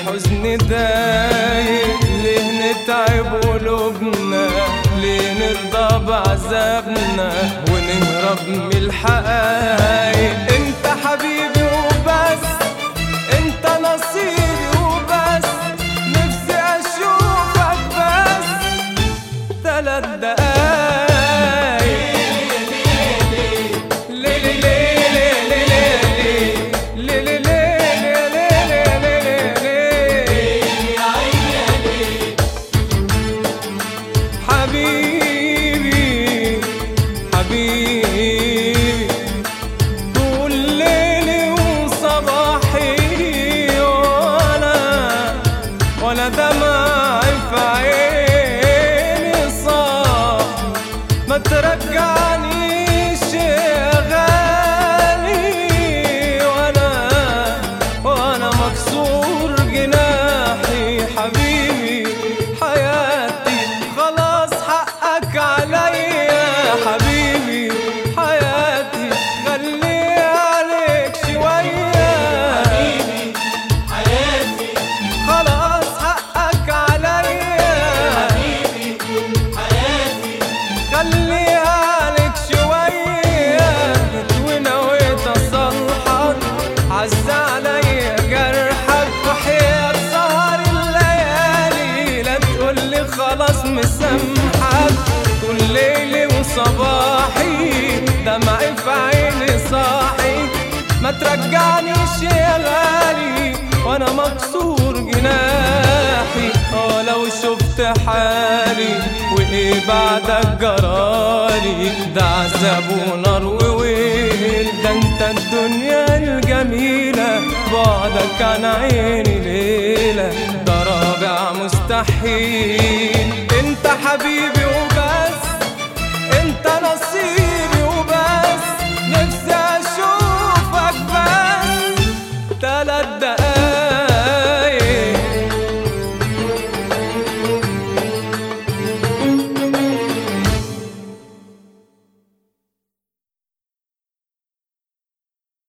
الحزن دايق ليه نتعب قلوبنا ليه نرضى بعذابنا ونهرب من الحقايق انت حبيبي وبس انت نصيبي وبس نفسي اشوفك بس ثلاث دقايق ليلي ليلي ليلي ليلي ليلي حبيبي حبيبي طول ليلي وصباحي وانا ولا دمعي في عيني صار ما ترجعنيش يا غالي وانا وانا مكسور جناحي حبيبي حياتي خلاص حقك عليا حبيبي حياتي خلي عليك شوية حبيبي حياتي خلاص حقك عليا خلي عليك شوية ونويت أصلحك عز عليا جرحك وحياة سهر الليالي لا تقولي خلاص مسامحك كل ليلي وصباحي دمعي في عيني صاحي ما ترجعنيش يا غالي وانا مكسور جناحي اه لو شفت حالي وايه بعدك جرالي ده عذاب ونار وويل ده انت الدنيا الجميلة بعدك عن عيني ليلة ده رابع مستحيل